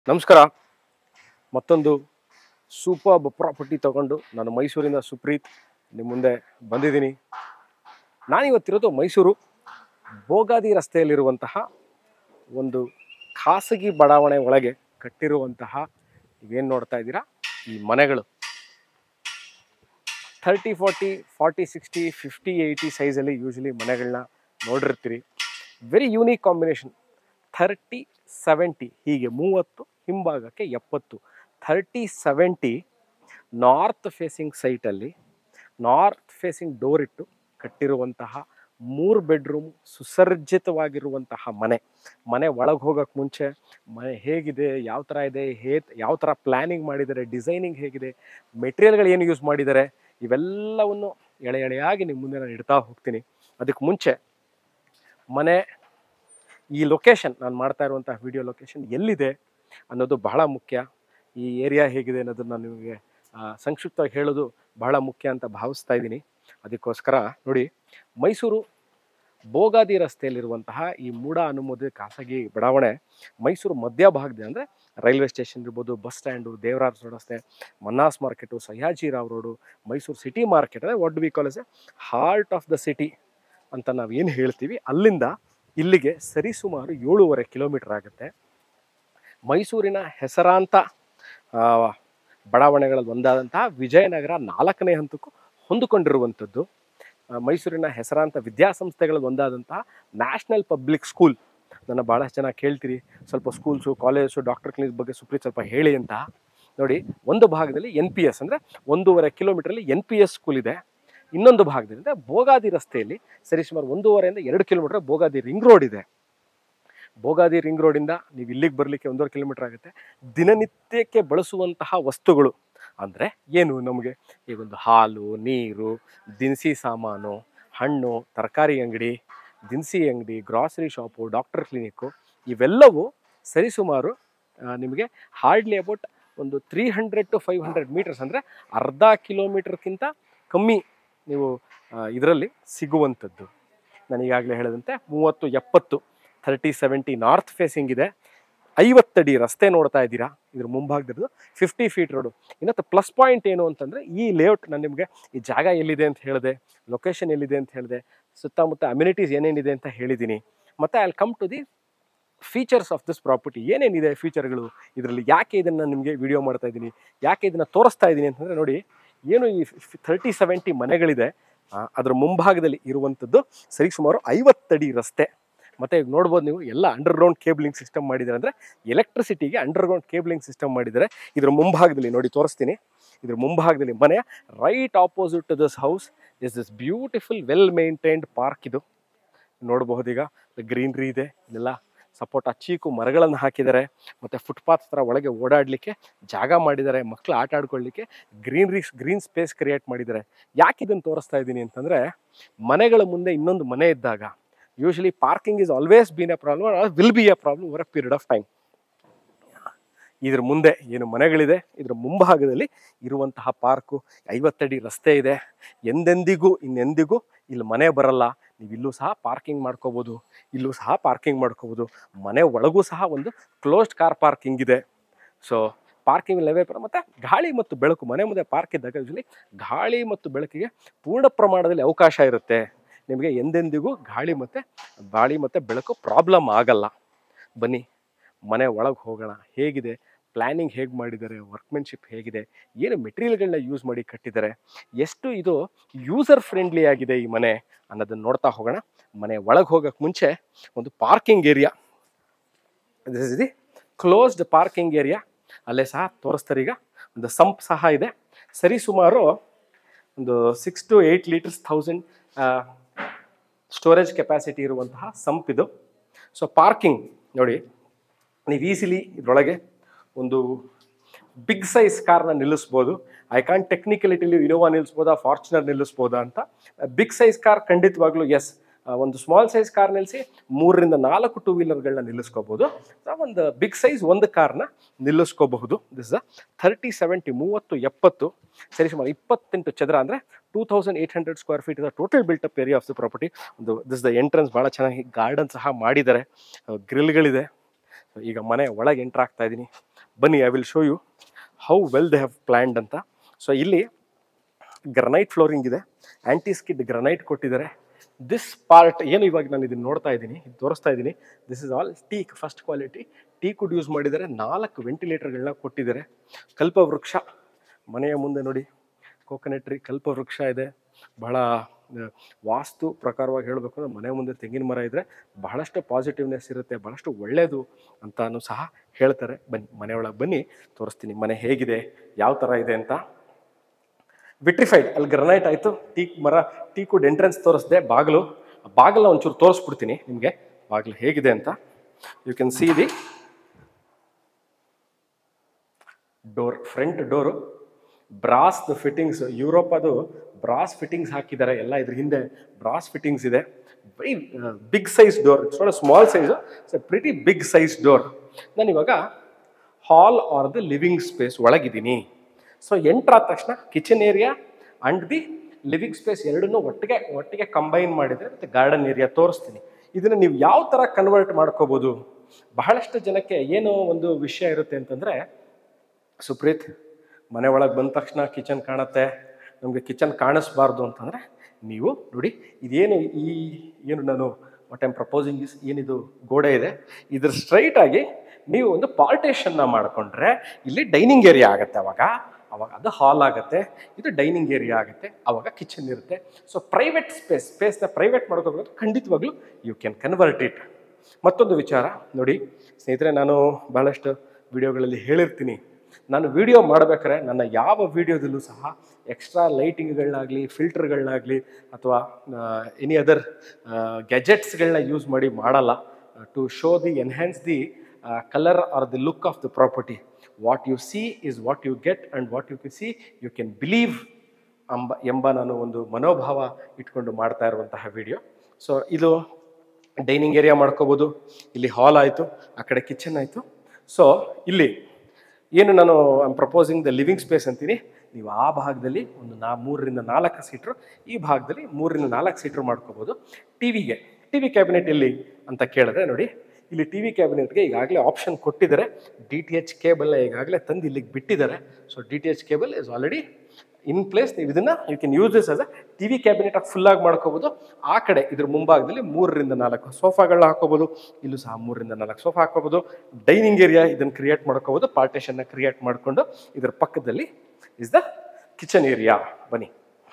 ನಮಸ್ಕಾರ ಮತ್ತೊಂದು super property ತಗೊಂಡು ನಾನು ಮೈಸೂರಿನ ಸುಪ್ರೀತ್ ನಿಮ್ಮ ಮುಂದೆ ಬಂದಿದ್ದೀನಿ ನಾನಿವತ್ತಿರೋದು ಮೈಸೂರು ಬೋಗಾದಿ ರಸ್ತೆಯಲ್ಲಿರುವಂತಹ ಒಂದು ಖಾಸಗಿ ಬಡಾವಣೆ ಒಳಗೆ ಕಟ್ಟಿರುವಂತಹ ಇವೇನು ನೋಡ್ತಾ ಇದ್ದೀರಾ ಈ ಮನೆಗಳು thirty forty forty sixty fifty eighty ಸೈಜಲ್ಲಿ ಯೂಶಲಿ ಮನೆಗಳನ್ನ ನೋಡಿರ್ತೀರಿ very unique combination thirty seventy ಹೀಗೆ ಮೂವತ್ತು ಹಿಂಭಾಗಕ್ಕೆ ಎಪ್ಪತ್ತು ಥರ್ಟಿ ಸೆವೆಂಟಿ ನಾರ್ತ್ ಫೇಸಿಂಗ್ ಸೈಟಲ್ಲಿ ನಾರ್ತ್ ಫೇಸಿಂಗ್ ಡೋರ್ ಇಟ್ಟು ಕಟ್ಟಿರುವಂತಹ ಮೂರು ಬೆಡ್ರೂಮ್ ಸುಸರ್ಜಿತವಾಗಿರುವಂತಹ ಮನೆ ಮನೆ ಒಳಗೆ ಹೋಗೋಕ್ಕೆ ಮುಂಚೆ ಮನೆ ಹೇಗಿದೆ ಯಾವ ಥರ ಇದೆ ಹೇ ಯಾವ ಥರ ಪ್ಲ್ಯಾನಿಂಗ್ ಮಾಡಿದ್ದಾರೆ ಡಿಸೈನಿಂಗ್ ಹೇಗಿದೆ ಮೆಟೀರಿಯಲ್ಗಳು ಏನು ಯೂಸ್ ಮಾಡಿದ್ದಾರೆ ಇವೆಲ್ಲವನ್ನು ಎಳೆ ಎಳೆಯಾಗಿ ನಿಮ್ಮ ಮುಂದೆ ನಾನು ಇಡ್ತಾ ಹೋಗ್ತೀನಿ ಅದಕ್ಕೆ ಮುಂಚೆ ಮನೆ ಈ ಲೊಕೇಶನ್ ನಾನು ಮಾಡ್ತಾ ಇರುವಂತಹ ವಿಡಿಯೋ ಲೊಕೇಶನ್ ಎಲ್ಲಿದೆ ಅನ್ನೋದು ಬಹಳ ಮುಖ್ಯ ಈ ಏರಿಯಾ ಹೇಗಿದೆ ಅನ್ನೋದನ್ನು ನಾನು ನಿಮಗೆ ಆ, ಸಂಕ್ಷಿಪ್ತವಾಗಿ ಹೇಳೋದು ಬಹಳ ಮುಖ್ಯ ಅಂತ ಭಾವಿಸ್ತಾ ಇದ್ದೀನಿ ಅದಕ್ಕೋಸ್ಕರ ನೋಡಿ ಮೈಸೂರು ಬೋಗಾದಿ ರಸ್ತೆಯಲ್ಲಿರುವಂತಹ ಈ ಮೂಡ ಅನುಮೋದಿತ ಖಾಸಗಿ ಬಡಾವಣೆ ಮೈಸೂರು ಮಧ್ಯಭಾಗದ ಅಂದರೆ ರೈಲ್ವೆ ಸ್ಟೇಷನ್ ಇರ್ಬೋದು ಬಸ್ ಸ್ಟ್ಯಾಂಡು ದೇವರಾಜ ರಸ್ತೆ ಮನ್ನಾಸ್ market Sayyajirao road Mysore city market ಅಂದರೆ what we call as a heart of the city ಅಂತ ನಾವು ಏನು ಹೇಳ್ತೀವಿ ಅಲ್ಲಿಂದ ಇಲ್ಲಿಗೆ ಸರಿಸುಮಾರು ಏಳೂವರೆ ಕಿಲೋಮೀಟರ್ ಆಗುತ್ತೆ ಮೈಸೂರಿನ ಹೆಸರಾಂತ ಆ, ಬಡಾವಣೆಗಳಲ್ಲಿ ಒಂದಾದಂತಹ ವಿಜಯನಗರ ನಾಲ್ಕನೇ ಹಂತಕ್ಕೂ ಹೊಂದಿಕೊಂಡಿರುವಂಥದ್ದು ಆ, ಮೈಸೂರಿನ ಹೆಸರಾಂತ ವಿದ್ಯಾಸಂಸ್ಥೆಗಳಲ್ಲಿ ಒಂದಾದಂತಹ ನ್ಯಾಷನಲ್ ಪಬ್ಲಿಕ್ ಸ್ಕೂಲ್ ನನ್ನ ಭಾಳಷ್ಟು ಜನ ಕೇಳ್ತೀರಿ ಸ್ವಲ್ಪ ಸ್ಕೂಲ್ಸು ಕಾಲೇಜು ಡಾಕ್ಟರ್ ಕ್ಲಿನಿಕ್ ಬಗ್ಗೆ ಸುಪ್ರೀತ್ ಸ್ವಲ್ಪ ಹೇಳಿ ಅಂತ ನೋಡಿ ಒಂದು ಭಾಗದಲ್ಲಿ ಎನ್ ಪಿ ಎಸ್ ಅಂದರೆ ಒಂದೂವರೆ ಕಿಲೋಮೀಟ್ರಲ್ಲಿ ಎನ್ ಪಿ ಎಸ್ ಸ್ಕೂಲ್ ಇದೆ ಇನ್ನೊಂದು ಭಾಗದಿಂದ ಬೋಗಾದಿ ರಸ್ತೆಯಲ್ಲಿ ಸರಿಸುಮಾರು ಒಂದೂವರೆಯಿಂದ ಎರಡು ಕಿಲೋಮೀಟರ್ ಬೋಗಾದಿ ರಿಂಗ್ ರೋಡ್ ಇದೆ ಬೋಗಾದಿ ರಿಂಗ್ ರೋಡಿಂದ ನೀವು ಇಲ್ಲಿಗೆ ಬರಲಿಕ್ಕೆ ಒಂದೂವರೆ ಕಿಲೋಮೀಟರ್ ಆಗುತ್ತೆ ದಿನನಿತ್ಯಕ್ಕೆ ಬಳಸುವಂತಹ ವಸ್ತುಗಳು ಅಂದರೆ ಏನು ನಮಗೆ ಈಗ ಒಂದು ಹಾಲು ನೀರು ದಿನಸಿ ಸಾಮಾನು ಹಣ್ಣು ತರಕಾರಿ ಅಂಗಡಿ ದಿನಸಿ ಅಂಗಡಿ ಗ್ರಾಸರಿ ಶಾಪು ಡಾಕ್ಟರ್ ಕ್ಲಿನಿಕ್ಕು ಇವೆಲ್ಲವೂ ಸರಿಸುಮಾರು ಆ, ನಿಮಗೆ ಹಾರ್ಡ್ಲಿ ಅಬೌಟ್ ಒಂದು three hundred to five hundred metres ಅಂದರೆ ಅರ್ಧ ಕಿಲೋಮೀಟರ್ಗಿಂತ ಕಮ್ಮಿ ನೀವು ಇದರಲ್ಲಿ ಸಿಗುವಂಥದ್ದು ನಾನು ಈಗಾಗಲೇ ಹೇಳಿದಂತೆ ಮೂವತ್ತು ಎಪ್ಪತ್ತು ಥರ್ಟಿ ಸೆವೆಂಟಿ ನಾರ್ತ್ ಫೇಸಿಂಗ್ ಇದೆ ಐವತ್ತಡಿ ರಸ್ತೆ ನೋಡ್ತಾ ಇದ್ದೀರಾ ಇದ್ರ ಮುಂಭಾಗದ್ದು ಫಿಫ್ಟಿ ಫೀಟ್ ರೋಡು ಇನ್ನೊಂದು ಪ್ಲಸ್ ಪಾಯಿಂಟ್ ಏನು ಅಂತಂದರೆ ಈ ಲೇಔಟ್ ನಾನು ನಿಮಗೆ ಈ ಜಾಗ ಎಲ್ಲಿದೆ ಅಂತ ಹೇಳಿದೆ ಲೊಕೇಶನ್ ಎಲ್ಲಿದೆ ಅಂತ ಹೇಳಿದೆ ಸುತ್ತಮುತ್ತ ಅಮ್ಯುನಿಟೀಸ್ ಏನೇನಿದೆ ಅಂತ ಹೇಳಿದ್ದೀನಿ ಮತ್ತು I come to the features of this property ಏನೇನಿದೆ ಫೀಚರ್ಗಳು ಇದರಲ್ಲಿ ಯಾಕೆ ಇದನ್ನು ನಿಮಗೆ ವಿಡಿಯೋ ಮಾಡ್ತಾ ಇದ್ದೀನಿ ಯಾಕೆ ಇದನ್ನು ತೋರಿಸ್ತಾ ಇದ್ದೀನಿ ಅಂತಂದರೆ ನೋಡಿ ಏನು ಈ ಥರ್ಟಿ ಸೆವೆಂಟಿ ಮನೆಗಳಿದೆ ಆ, ಅದರ ಮುಂಭಾಗದಲ್ಲಿ ಇರುವಂಥದ್ದು ಸರಿಸುಮಾರು ಐವತ್ತಡಿ ರಸ್ತೆ ಮತ್ತು ಈಗ ನೋಡ್ಬೋದು ನೀವು ಎಲ್ಲ ಅಂಡರ್ಗ್ರೌಂಡ್ ಕೇಬ್ಲಿಂಗ್ ಸಿಸ್ಟಮ್ ಮಾಡಿದ್ದಾರೆ ಅಂದರೆ ಎಲೆಕ್ಟ್ರಿಸಿಟಿಗೆ ಅಂಡರ್ಗ್ರೌಂಡ್ ಕೇಬ್ಲಿಂಗ್ ಸಿಸ್ಟಮ್ ಮಾಡಿದ್ದಾರೆ ಇದ್ರ ಮುಂಭಾಗದಲ್ಲಿ ನೋಡಿ ತೋರಿಸ್ತೀನಿ ಇದ್ರ ಮುಂಭಾಗದಲ್ಲಿ ಮನೆಯ right opposite to this house is this beautiful well maintained park ಇದು ನೋಡಬಹುದು ಈಗ ಗ್ರೀನ್ರಿ ಇದೆ ಇಲ್ಲೆಲ್ಲ ಸಪೋಟ ಚೀಕು ಮರಗಳನ್ನು ಹಾಕಿದ್ದಾರೆ ಮತ್ತು ಫುಟ್ಪಾತ್ ಥರ ಒಳಗೆ ಓಡಾಡಲಿಕ್ಕೆ ಜಾಗ ಮಾಡಿದ್ದಾರೆ ಮಕ್ಕಳು ಆಟ ಆಡ್ಕೊಳ್ಳಿಕ್ಕೆ ಗ್ರೀನ್ರಿ ಗ್ರೀನ್ ಸ್ಪೇಸ್ ಕ್ರಿಯೇಟ್ ಮಾಡಿದ್ದಾರೆ ಯಾಕೆ ಇದನ್ನು ತೋರಿಸ್ತಾ ಇದ್ದೀನಿ ಅಂತಂದರೆ ಮನೆಗಳ ಮುಂದೆ ಇನ್ನೊಂದು ಮನೆ ಇದ್ದಾಗ usually parking is always been a problem will be a problem over a period of time ಇದ್ರ ಮುಂದೆ ಏನು ಮನೆಗಳಿದೆ ಇದ್ರ ಮುಂಭಾಗದಲ್ಲಿ ಇರುವಂತಹ ಪಾರ್ಕು ಐವತ್ತಡಿ ರಸ್ತೆ ಇದೆ ಎಂದೆಂದಿಗೂ ಇನ್ನೆಂದಿಗೂ ಇಲ್ಲಿ ಮನೆ ಬರಲ್ಲ ನೀವು ಇಲ್ಲೂ ಸಹ ಪಾರ್ಕಿಂಗ್ ಮಾಡ್ಕೋಬೋದು ಇಲ್ಲೂ ಸಹ ಪಾರ್ಕಿಂಗ್ ಮಾಡ್ಕೋಬೋದು ಮನೆ ಒಳಗೂ ಸಹ ಒಂದು ಕ್ಲೋಸ್ಡ್ ಕಾರ್ ಪಾರ್ಕಿಂಗ್ ಇದೆ ಸೊ ಪಾರ್ಕಿಂಗ್ ಲೆವೆ ಮತ್ತು ಗಾಳಿ ಮತ್ತು ಬೆಳಕು ಮನೆ ಮುಂದೆ ಪಾರ್ಕ್ ಇದ್ದಾಗ ಯೂಶಲಿ ಗಾಳಿ ಮತ್ತು ಬೆಳಕಿಗೆ ಪೂರ್ಣ ಪ್ರಮಾಣದಲ್ಲಿ ಅವಕಾಶ ಇರುತ್ತೆ ನಿಮಗೆ ಎಂದೆಂದಿಗೂ ಗಾಳಿ ಮತ್ತು ಗಾಳಿ ಮತ್ತು ಬೆಳಕು ಪ್ರಾಬ್ಲಮ್ ಆಗಲ್ಲ ಬನ್ನಿ ಮನೆ ಒಳಗೆ ಹೋಗೋಣ ಹೇಗಿದೆ ಪ್ಲ್ಯಾನಿಂಗ್ ಹೇಗೆ ಮಾಡಿದ್ದಾರೆ ವರ್ಕ್ಮೆನ್ಶಿಪ್ ಹೇಗಿದೆ ಏನು ಮೆಟೀರಿಯಲ್ಗಳನ್ನ ಯೂಸ್ ಮಾಡಿ ಕಟ್ಟಿದ್ದಾರೆ ಎಷ್ಟು ಇದು ಯೂಸರ್ ಫ್ರೆಂಡ್ಲಿ ಆಗಿದೆ ಈ ಮನೆ ಅನ್ನೋದನ್ನು ನೋಡ್ತಾ ಹೋಗೋಣ ಮನೆ ಒಳಗೆ ಹೋಗೋಕ್ಕೆ ಮುಂಚೆ ಒಂದು parking area this is the closed parking area ಅಲ್ಲೇ ಸಹ ತೋರಿಸ್ತಾರೆ ಈಗ ಒಂದು ಸಂಪ್ ಸಹ ಇದೆ ಸರಿ ಸುಮಾರು ಒಂದು six to eight litres thousand storage capacity ಇರುವಂತಹ ಸಂಪ್ ಇದು ಸೊ ಪಾರ್ಕಿಂಗ್ ನೋಡಿ ನೀವು ಈಸಿಲಿ ಇದರೊಳಗೆ ಒಂದು ಬಿಗ್ ಸೈಜ್ ಕಾರ್ನ ನಿಲ್ಲಿಸ್ಬೋದು ಐ ಕಾನ್ ಟೆಕ್ನಿಕಲಿಟಿಲಿ ಇನೋವಾ ನಿಲ್ಲಿಸ್ಬೋದಾ ಫಾರ್ಚುನರ್ ನಿಲ್ಲಿಸ್ಬೋದಾ ಅಂತ ಬಿಗ್ ಸೈಜ್ ಕಾರ್ ಖಂಡಿತವಾಗ್ಲೂ ಎಸ್ ಒಂದು ಸ್ಮಾಲ್ ಸೈಜ್ ಕಾರ್ ನಿಲ್ಲಿಸಿ ಮೂರರಿಂದ ನಾಲ್ಕು ಟೂ ವೀಲರ್ಗಳನ್ನ ನಿಲ್ಲಿಸ್ಕೋಬೋದು ಸೊ ಒಂದು ಬಿಗ್ ಸೈಜ್ ಒಂದು ಕಾರ್ನ ನಿಲ್ಲಿಸ್ಕೋಬಹುದು ದಿಸ್ ಥರ್ಟಿ ಸೆವೆಂಟಿ ಮೂವತ್ತು ಎಪ್ಪತ್ತು ಸರಿ ಸುಮಾರು ಇಪ್ಪತ್ತೆಂಟು ಚದರ ಅಂದರೆ two thousand eight hundred square feet ಇದ total built up area of the property ಒಂದು ದಿಸ್ ದ ಎಂಟ್ರೆನ್ಸ್ ಭಾಳ ಚೆನ್ನಾಗಿ ಗಾರ್ಡನ್ ಸಹ ಮಾಡಿದ್ದಾರೆ ಗ್ರಿಲ್ಗಳಿದೆ ಸೊ ಈಗ ಮನೆ ಒಳಗೆ ಎಂಟ್ರ್ ಆಗ್ತಾ ಇದ್ದೀನಿ ಬನ್ನಿ I will show you how well they have planned ಅಂತ ಸೊ ಇಲ್ಲಿ ಗ್ರನೈಟ್ ಫ್ಲೋರಿಂಗ್ ಇದೆ ಆ್ಯಂಟಿ ಸ್ಕಿಡ್ ಗ್ರನೈಟ್ ಕೊಟ್ಟಿದ್ದಾರೆ ದಿಸ್ ಪಾರ್ಟ್ ಏನು ಇವಾಗ ನಾನು ಇದನ್ನು ನೋಡ್ತಾ ಇದ್ದೀನಿ ಇದು ತೋರಿಸ್ತಾ ಇದ್ದೀನಿ this is all teak first quality teakwood use ಮಾಡಿದ್ದಾರೆ ನಾಲ್ಕು ವೆಂಟಿಲೇಟರ್ಗಳನ್ನ ಕೊಟ್ಟಿದ್ದಾರೆ ಕಲ್ಪವೃಕ್ಷ ಮನೆಯ ಮುಂದೆ ನೋಡಿ ಕೋಕೋನಟ್ ಟ್ರೀ ಕಲ್ಪವೃಕ್ಷ ಇದೆ ಬಹಳ ಆ, ವಾಸ್ತು ಪ್ರಕಾರವಾಗಿ ಹೇಳಬೇಕು ಅಂದ್ರೆ ಮನೆ ಮುಂದೆ ತೆಂಗಿನ ಮರ ಇದ್ದರೆ ಬಹಳಷ್ಟು ಪಾಸಿಟಿವ್ನೆಸ್ ಇರುತ್ತೆ ಬಹಳಷ್ಟು ಒಳ್ಳೆಯದು ಅಂತಾನು ಸಹ ಹೇಳ್ತಾರೆ ಬನ್ನಿ ಮನೆಯೊಳಗೆ ಬನ್ನಿ ತೋರಿಸ್ತೀನಿ ಮನೆ ಹೇಗಿದೆ ಯಾವ ಥರ ಇದೆ ಅಂತ ವಿಟ್ರಿಫೈಡ್ ಅಲ್ಲಿ ಗ್ರನೈಟ್ ಆಯಿತು ಟೀ ಮರ ಟೀ ಕುಡ್ ಎಂಟ್ರೆನ್ಸ್ ತೋರಿಸ್ದೆ ಬಾಗಿಲು ಬಾಗಿಲ ಒಂಚೂರು ತೋರಿಸ್ಬಿಡ್ತೀನಿ ನಿಮಗೆ ಬಾಗಿಲು ಹೇಗಿದೆ ಅಂತ you can see the door front door brass fittings Europe ಅದು ಬ್ರಾಸ್ ಫಿಟ್ಟಿಂಗ್ಸ್ ಹಾಕಿದ್ದಾರೆ ಎಲ್ಲ ಇದ್ರ ಹಿಂದೆ ಬ್ರಾಸ್ ಫಿಟ್ಟಿಂಗ್ಸ್ ಇದೆ very big size door it's not small size it's a pretty big size door ನಾನು ಇವಾಗ hall or the living space ಒಳಗಿದ್ದೀನಿ so enter ಆದ ತಕ್ಷಣ kitchen area and the living space ಎರಡನ್ನೂ ಒಟ್ಟಿಗೆ ಒಟ್ಟಿಗೆ ಕಂಬೈನ್ ಮಾಡಿದರೆ ಮತ್ತು ಗಾರ್ಡನ್ ಏರಿಯಾ ತೋರಿಸ್ತೀನಿ ಇದನ್ನು ನೀವು ಯಾವ ಥರ ಕನ್ವರ್ಟ್ ಮಾಡ್ಕೋಬೋದು ಬಹಳಷ್ಟು ಜನಕ್ಕೆ ಏನೋ ಒಂದು ವಿಷಯ ಇರುತ್ತೆ ಅಂತಂದರೆ ಸುಪ್ರೀತ್ ಮನೆ ಒಳಗೆ ಬಂದ ತಕ್ಷಣ ಕಿಚನ್ ಕಾಣುತ್ತೆ ನಮಗೆ ಕಿಚನ್ ಕಾಣಿಸ್ಬಾರ್ದು ಅಂತಂದರೆ ನೀವು ನೋಡಿ ಇದೇನು ಈ ಏನು ನಾನು ವಾಟ್ ಐಮ್ ಪ್ರಪೋಸಿಂಗ್ ಇಸ್ ಏನಿದು ಗೋಡೆ ಇದೆ ಇದ್ರ ಸ್ಟ್ರೈಟ್ ಆಗಿ ನೀವು ಒಂದು ಪಾರ್ಟೇಷನ್ನ ಮಾಡಿಕೊಂಡ್ರೆ ಇಲ್ಲಿ ಡೈನಿಂಗ್ ಏರಿಯಾ ಆಗುತ್ತೆ ಅವಾಗ ಅವಾಗ ಅದು ಹಾಲ್ ಆಗುತ್ತೆ ಇದು ಡೈನಿಂಗ್ ಏರಿಯಾ ಆಗುತ್ತೆ ಅವಾಗ ಕಿಚನ್ ಇರುತ್ತೆ ಸೊ ಪ್ರೈವೇಟ್ ಸ್ಪೇಸ್ ಸ್ಪೇಸ್ನ ಪ್ರೈವೇಟ್ ಮಾಡ್ಕೋಬೇಕು ಖಂಡಿತವಾಗ್ಲೂ ಯು ಕ್ಯಾನ್ ಕನ್ವರ್ಟ್ ಇಟ್ ಮತ್ತೊಂದು ವಿಚಾರ ನೋಡಿ ಸ್ನೇಹಿತರೆ ನಾನು ಬಹಳಷ್ಟು ವಿಡಿಯೋಗಳಲ್ಲಿ ಹೇಳಿರ್ತೀನಿ ನಾನು ವಿಡಿಯೋ ಮಾಡಬೇಕಾದ್ರೆ ನನ್ನ ಯಾವ ವಿಡಿಯೋದಲ್ಲೂ ಸಹ ಎಕ್ಸ್ಟ್ರಾ ಲೈಟಿಂಗ್ಗಳನ್ನಾಗಲಿ ಫಿಲ್ಟರ್ಗಳನ್ನಾಗಲಿ ಅಥವಾ ಎನಿ ಅದರ್ ಗ್ಯಾಜೆಟ್ಸ್ಗಳನ್ನ ಯೂಸ್ ಮಾಡಿ ಮಾಡಲ್ಲ to show the enhance the colour or the look of the property what you see is what you get and what you see you can believe ಅಂಬ ಎಂಬ ನಾನು ಒಂದು ಮನೋಭಾವ ಇಟ್ಕೊಂಡು ಮಾಡ್ತಾ ಇರುವಂತಹ ವಿಡಿಯೋ ಸೊ ಇದು ಡೈನಿಂಗ್ ಏರಿಯಾ ಮಾಡ್ಕೋಬೋದು ಇಲ್ಲಿ ಹಾಲ್ ಆಯಿತು ಆ ಕಡೆ ಕಿಚನ್ ಆಯಿತು ಸೊ ಇಲ್ಲಿ ಏನು ನಾನು I'm proposing the living space ಅಂತೀನಿ ನೀವು ಆ ಭಾಗದಲ್ಲಿ ಒಂದು ನಾ ಮೂರರಿಂದ ನಾಲ್ಕು ಸೀಟ್ರು ಈ ಭಾಗದಲ್ಲಿ ಮೂರರಿಂದ ನಾಲ್ಕು ಸೀಟ್ರು ಮಾಡ್ಕೋಬೋದು ಟಿ ವಿಗೆ ಟಿ ವಿ ಕ್ಯಾಬಿನೆಟ್ ಎಲ್ಲಿ ಅಂತ ಕೇಳಿದ್ರೆ ನೋಡಿ ಇಲ್ಲಿ ಟಿ ವಿ ಕ್ಯಾಬಿನೆಟ್ಗೆ ಈಗಾಗಲೇ ಆಪ್ಷನ್ ಕೊಟ್ಟಿದ್ದಾರೆ ಡಿ ಟಿ ಎಚ್ ಕೇಬಲ್ನ ಈಗಾಗಲೇ ತಂದು ಇಲ್ಲಿಗೆ ಬಿಟ್ಟಿದ್ದಾರೆ so D T H cable is already in place ನೀವು ಇದನ್ನ you can use this as a T V cabinet ಆಗಿ ಫುಲ್ಲಾಗಿ ಮಾಡ್ಕೋಬೋದು ಆ ಕಡೆ ಇದ್ರ ಮುಂಭಾಗದಲ್ಲಿ ಮೂರರಿಂದ ನಾಲ್ಕು ಸೋಫಾಗಳನ್ನ ಹಾಕೋಬೋದು ಇಲ್ಲೂ ಸಹ ಮೂರರಿಂದ ನಾಲ್ಕು ಸೋಫಾ ಹಾಕೋಬೋದು ಡೈನಿಂಗ್ ಏರಿಯಾ ಇದನ್ನು ಕ್ರಿಯೇಟ್ ಮಾಡ್ಕೋಬೋದು ಪಾರ್ಟೇಷನ್ನ ಕ್ರಿಯೇಟ್ ಮಾಡಿಕೊಂಡು ಇದ್ರ ಪಕ್ಕದಲ್ಲಿ ಇಸ್ ದ ಕಿಚನ್ ಏರಿಯಾ ಬನ್ನಿ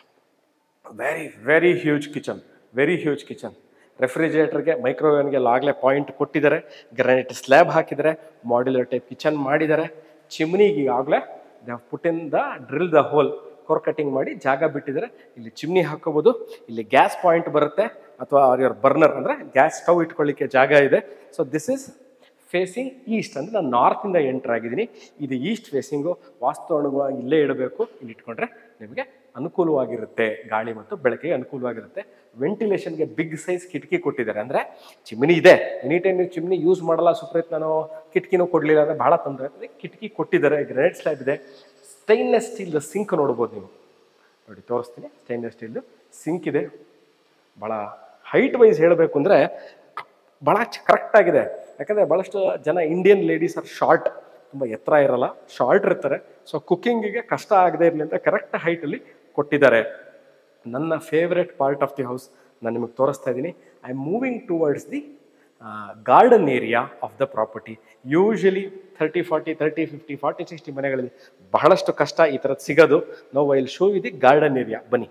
very very huge kitchen very huge kitchen ರೆಫ್ರಿಜರೇಟರ್ಗೆ ಮೈಕ್ರೋವೇವ್ಗೆ ಆಗಲೇ ಪಾಯಿಂಟ್ ಕೊಟ್ಟಿದ್ದಾರೆ ಗ್ರಾನೈಟ್ ಸ್ಲ್ಯಾಬ್ ಹಾಕಿದ್ದಾರೆ ಮಾಡ್ಯುಲರ್ ಟೈಪ್ ಕಿಚನ್ ಮಾಡಿದ್ದಾರೆ ಚಿಮ್ನಿಗೆ ಈಗಾಗಲೇ the put in the drill the hole core cutting ಮಾಡಿ ಜಾಗ ಬಿಟ್ಟಿದ್ದಾರೆ ಇಲ್ಲಿ ಚಿಮ್ನಿ ಹಾಕೋಬೋದು ಇಲ್ಲಿ ಗ್ಯಾಸ್ ಪಾಯಿಂಟ್ ಬರುತ್ತೆ ಅಥವಾ ಯುವರ್ ಬರ್ನರ್ ಅಂದರೆ ಗ್ಯಾಸ್ ಸ್ಟವ್ ಇಟ್ಕೊಳ್ಳಿಕ್ಕೆ ಜಾಗ ಇದೆ so this is facing east ಅಂದರೆ ನಾನು ನಾರ್ತಿಂದ ಎಂಟರ್ ಆಗಿದ್ದೀನಿ ಇದು ಈಸ್ಟ್ ಫೇಸಿಂಗು ವಾಸ್ತು ಅನುಗುಣವಾಗಿ ಇಲ್ಲೇ ಇಡಬೇಕು ಇಲ್ಲಿ ಇಟ್ಕೊಂಡ್ರೆ ನಿಮಗೆ ಅನುಕೂಲವಾಗಿರುತ್ತೆ ಗಾಳಿ ಮತ್ತು ಬೆಳಕಿಗೆ ಅನುಕೂಲವಾಗಿರುತ್ತೆ ವೆಂಟಿಲೇಷನ್ಗೆ ಬಿಗ್ ಸೈಜ್ ಕಿಟಕಿ ಕೊಟ್ಟಿದ್ದಾರೆ ಅಂದರೆ ಚಿಮ್ನಿ ಇದೆ ಎನಿ ಟೈಮ್ ನೀವು ಚಿಮ್ನಿ ಯೂಸ್ ಮಾಡಲ್ಲ ಸುಪ್ರೀತ್ ನಾನು ಕಿಟಕಿನೂ ಕೊಡಲಿಲ್ಲ ಅಂದರೆ ಭಾಳ ತೊಂದರೆ ಆಗ್ತದೆ ಕಿಟಕಿ ಕೊಟ್ಟಿದ್ದಾರೆ ಗ್ರೆನೇಟ್ ಸ್ಲ್ಯಾಬ್ ಇದೆ ಸ್ಟೈನ್ಲೆಸ್ ಸ್ಟೀಲ್ ಸಿಂಕ್ ನೋಡ್ಬೋದು ನೀವು ನೋಡಿ ತೋರಿಸ್ತೀನಿ ಸ್ಟೈನ್ಲೆಸ್ ಸ್ಟೀಲ್ದು ಸಿಂಕ್ ಇದೆ ಭಾಳ ಹೈಟ್ ವೈಸ್ ಹೇಳಬೇಕು ಅಂದರೆ ಭಾಳ ಕರೆಕ್ಟ್ ಆಗಿದೆ ಯಾಕಂದರೆ ಭಾಳಷ್ಟು ಜನ ಇಂಡಿಯನ್ ಲೇಡೀಸ್ ಆರ್ ಶಾರ್ಟ್ ತುಂಬ ಎತ್ತರ ಇರಲ್ಲ ಶಾರ್ಟ್ ಇರ್ತಾರೆ ಸೊ ಕುಕ್ಕಿಂಗಿಗೆ ಕಷ್ಟ ಆಗದೆ ಇರಲಿ ಅಂತ ಕರೆಕ್ಟ್ ಹೈಟಲ್ಲಿ ಕೊಟ್ಟಿದ್ದಾರೆ ನನ್ನ favourite part of the house ನಾನು ನಿಮಗೆ ತೋರಿಸ್ತಾ ಇದ್ದೀನಿ I am moving towards the garden area of the property usually thirty forty thirty fifty forty sixty ಮನೆಗಳಲ್ಲಿ ಬಹಳಷ್ಟು ಕಷ್ಟ ಈ ಥರದ್ದು ಸಿಗೋದು ನೋ ವೈಲ್ ಶೋ ಇದೆ ಗಾರ್ಡನ್ ಏರಿಯಾ ಬನ್ನಿ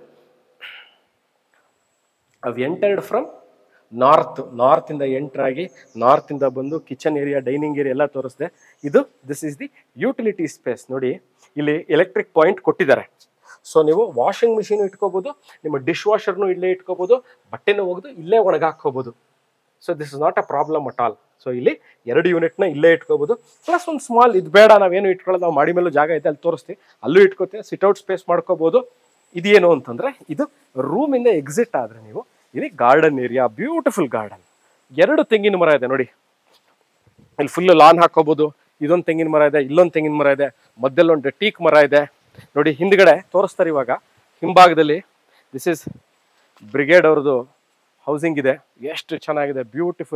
ಅವ್ ಎಂಟರ್ಡ್ ಫ್ರಮ್ ನಾರ್ತ್ ನಾರ್ತಿಂದ ಎಂಟರ್ ಆಗಿ ನಾರ್ತಿಂದ ಬಂದು ಕಿಚನ್ ಏರಿಯಾ ಡೈನಿಂಗ್ ಏರಿಯಾ ಎಲ್ಲ ತೋರಿಸಿದೆ ಇದು this is the utility space ನೋಡಿ ಇಲ್ಲಿ ಎಲೆಕ್ಟ್ರಿಕ್ ಪಾಯಿಂಟ್ ಕೊಟ್ಟಿದ್ದಾರೆ ಸೊ ನೀವು ವಾಷಿಂಗ್ ಮಿಷಿನ್ ಇಟ್ಕೋಬೋದು ನಿಮ್ಮ ಡಿಶ್ ವಾಷರ್ನು ಇಲ್ಲೇ ಇಟ್ಕೋಬೋದು ಬಟ್ಟೆನೂ ಒಗೆದು ಇಲ್ಲೇ ಒಣಗಾಕೋಬೋದು so this is not a problem at all so ಇಲ್ಲಿ ಎರಡು ಯೂನಿಟ್ನ ಇಲ್ಲೇ ಇಟ್ಕೋಬೋದು ಪ್ಲಸ್ ಒಂದು ಸ್ಮಾಲ್ ಇದು ಬೇಡ ನಾವೇನು ಇಟ್ಕೊಳ್ಳೋದು ನಾವು ಮಾಡಿ ಮೇಲೂ ಜಾಗ ಐತೆ ಅಲ್ಲಿ ತೋರಿಸ್ತೀವಿ ಅಲ್ಲೂ ಇಟ್ಕೋತೀವಿ ಸಿಟ್ಔಟ್ ಸ್ಪೇಸ್ ಮಾಡ್ಕೋಬೋದು ಇದೇನು ಅಂತಂದರೆ ಇದು ರೂಮಿಂದ ಎಕ್ಸಿಟ್ ಆದರೆ ನೀವು ಇದು ಗಾರ್ಡನ್ ಏರಿಯಾ ಬ್ಯೂಟಿಫುಲ್ ಗಾರ್ಡನ್ ಎರಡು ತೆಂಗಿನ ಮರ ಇದೆ ನೋಡಿ ಇಲ್ಲಿ ಫುಲ್ ಲಾನ್ ಹಾಕೋಬೋದು ಇದೊಂದು ತೆಂಗಿನ ಮರ ಇದೆ ಇಲ್ಲೊಂದು ತೆಂಗಿನ ಮರ ಇದೆ ಮಧ್ಯದಲ್ಲಿ ಒಂದು ಟೀಕ್ ಮರ ಇದೆ ನೋಡಿ ಹಿಂದ್ಗಡೆ ತೋರಿಸ್ತಾರೆ ಇವಾಗ ಹಿಂಭಾಗದಲ್ಲಿ ದಿಸ್ ಇಸ್ ಬ್ರಿಗೇಡ್ ಅವ್ರದ್ದು ಹೌಸಿಂಗ್ ಇದೆ ಎಷ್ಟು ಚೆನ್ನಾಗಿದೆ ಬ್ಯೂಟಿಫುಲ್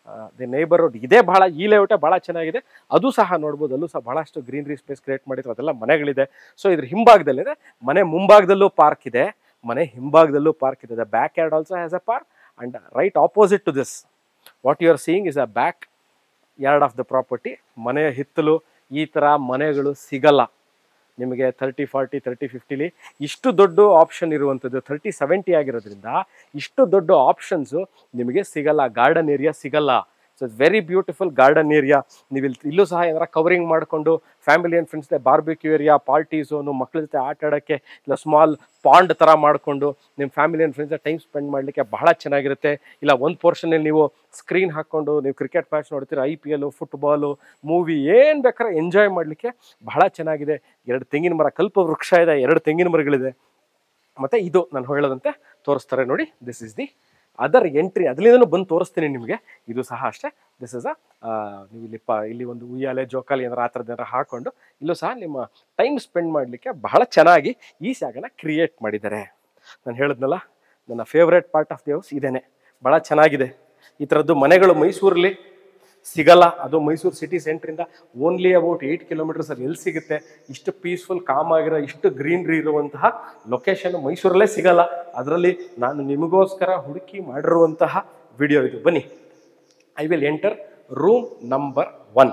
ದಿ ನೇಬರ್ಹುಡ್ ಇದೇ ಬಹಳ ಈ ಲೇಔಟೇ ಬಹಳ ಚೆನ್ನಾಗಿದೆ ಅದು ಸಹ ನೋಡ್ಬೋದು ಅಲ್ಲೂ ಸಹ ಬಹಳಷ್ಟು ಗ್ರೀನರಿ ಸ್ಪೇಸ್ ಕ್ರಿಯೇಟ್ ಮಾಡಿದ್ರು ಅದೆಲ್ಲ ಮನೆಗಳಿದೆ ಸೊ ಇದ್ರ ಹಿಂಭಾಗದಲ್ಲಿದೆ ಮನೆ ಮುಂಭಾಗದಲ್ಲೂ ಪಾರ್ಕ್ ಇದೆ ಮನೆ ಹಿಂಭಾಗದಲ್ಲೂ ಪಾರ್ಕ್ ಇದೆ backyard also has a park and right opposite to this what you are seeing is a backyard of the property ಮನೆಯ ಹಿತ್ತಲು ಈ ಥರ ಮನೆಗಳು ಸಿಗಲ್ಲ ನಿಮಗೆ ತರ್ಟಿ ಫಾರ್ಟಿ ತರ್ಟಿ ಫಿಫ್ಟಿಲಿ ಇಷ್ಟು ದೊಡ್ಡ ಆಪ್ಷನ್ ಇರುವಂಥದ್ದು ತರ್ಟಿ ಸೆವೆಂಟಿ ಆಗಿರೋದ್ರಿಂದ ಇಷ್ಟು ದೊಡ್ಡ ಆಪ್ಷನ್ಸು ನಿಮಗೆ ಸಿಗಲ್ಲ ಗಾರ್ಡನ್ ಏರಿಯಾ ಸಿಗಲ್ಲ so it's very beautiful garden area ನೀವು ಇಲ್ಲಿ ಇಲ್ಲೂ ಸಹ ಏನಾರ ಕವರಿಂಗ್ ಮಾಡಿಕೊಂಡು ಫ್ಯಾಮಿಲಿ ಆ್ಯಂಡ್ ಫ್ರೆಂಡ್ಸ್ ಜೊತೆ ಬಾರ್ಬಿಕ್ಯೂ ಏರಿಯಾ ಪಾರ್ಟಿ ಝೋನು ಮಕ್ಕಳ ಜೊತೆ ಆಟ ಆಡೋಕ್ಕೆ ಇಲ್ಲ ಸ್ಮಾಲ್ ಪಾಂಡ್ ಥರ ಮಾಡಿಕೊಂಡು ನಿಮ್ಮ family and friends time spend ಮಾಡಲಿಕ್ಕೆ ಬಹಳ ಚೆನ್ನಾಗಿರುತ್ತೆ ಇಲ್ಲ ಒಂದು ಪೋರ್ಷನಲ್ಲಿ ನೀವು ಸ್ಕ್ರೀನ್ ಹಾಕ್ಕೊಂಡು ನೀವು ಕ್ರಿಕೆಟ್ ಮ್ಯಾಚ್ ನೋಡ್ತೀರ I P L football movie ಏನು ಬೇಕಾದ್ರೆ ಎಂಜಾಯ್ ಮಾಡಲಿಕ್ಕೆ ಬಹಳ ಚೆನ್ನಾಗಿದೆ ಎರಡು ತೆಂಗಿನ ಮರ ಕಲ್ಪ ವೃಕ್ಷ ಇದೆ ಎರಡು ತೆಂಗಿನ ಮರಗಳಿದೆ ಮತ್ತು ಇದು ನಾನು ಹೇಳೋದಂತೆ ತೋರಿಸ್ತಾರೆ ನೋಡಿ this is the other entry ಅದರಿಂದನೂ ಬಂದು ತೋರಿಸ್ತೀನಿ ನಿಮಗೆ ಇದು ಸಹ ಅಷ್ಟೇ ದಿಸ್ ಇಸ್ ಅ ನೀವು ಇಲ್ಲಿ ಪ ಇಲ್ಲಿ ಒಂದು ಉಯ್ಯಾಲೆ ಜೋಕಾಲಿ ಏನಾರು ಆ ಥರದ್ದು ಏನಾರು ಹಾಕೊಂಡು ಇಲ್ಲೂ ಸಹ ನಿಮ್ಮ ಟೈಮ್ ಸ್ಪೆಂಡ್ ಮಾಡಲಿಕ್ಕೆ ಬಹಳ ಚೆನ್ನಾಗಿ ಈ ಜಾಗನ ಕ್ರಿಯೇಟ್ ಮಾಡಿದ್ದಾರೆ ನಾನು ಹೇಳಿದ್ನಲ್ಲ ನನ್ನ favourite part of the house ಇದೇನೆ ಭಾಳ ಚೆನ್ನಾಗಿದೆ ಈ ಥರದ್ದು ಮನೆಗಳು ಮೈಸೂರಲ್ಲಿ ಸಿಗಲ್ಲ ಅದು ಮೈಸೂರು ಸಿಟಿ ಸೆಂಟ್ರಿಂದ ಓನ್ಲಿ ಅಬೌಟ್ ಏಯ್ಟ್ ಕಿಲೋಮೀಟರ್ಸ್ ಅಲ್ಲಿ ಎಲ್ಲಿ ಸಿಗುತ್ತೆ ಇಷ್ಟು ಪೀಸ್ಫುಲ್ ಕಾಮ್ ಆಗಿರೋ ಇಷ್ಟು ಗ್ರೀನ್ರಿ ಇರುವಂತಹ ಲೊಕೇಶನ್ ಮೈಸೂರಲ್ಲೇ ಸಿಗಲ್ಲ ಅದರಲ್ಲಿ ನಾನು ನಿಮಗೋಸ್ಕರ ಹುಡುಕಿ ಮಾಡಿರುವಂತಹ ವಿಡಿಯೋ ಇದು ಬನ್ನಿ I will enter room number one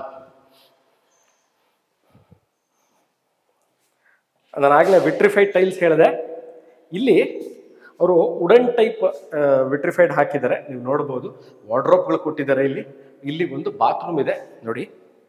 ನಾನು ಆಗಲೇ ವಿಟ್ರಿಫೈಡ್ ಟೈಲ್ಸ್ ಹೇಳಿದೆ ಇಲ್ಲಿ ಅವರು ವುಡನ್ ಟೈಪ್ ವಿಟ್ರಿಫೈಡ್ ಹಾಕಿದ್ದಾರೆ ನೀವು ನೋಡ್ಬೋದು ವಾರ್ಡ್ರೋಬ್ಗಳು ಕೊಟ್ಟಿದ್ದಾರೆ ಇಲ್ಲಿ ಇಲ್ಲಿ ಒಂದು ಬಾತ್ರೂಮ್ ಇದೆ ನೋಡಿ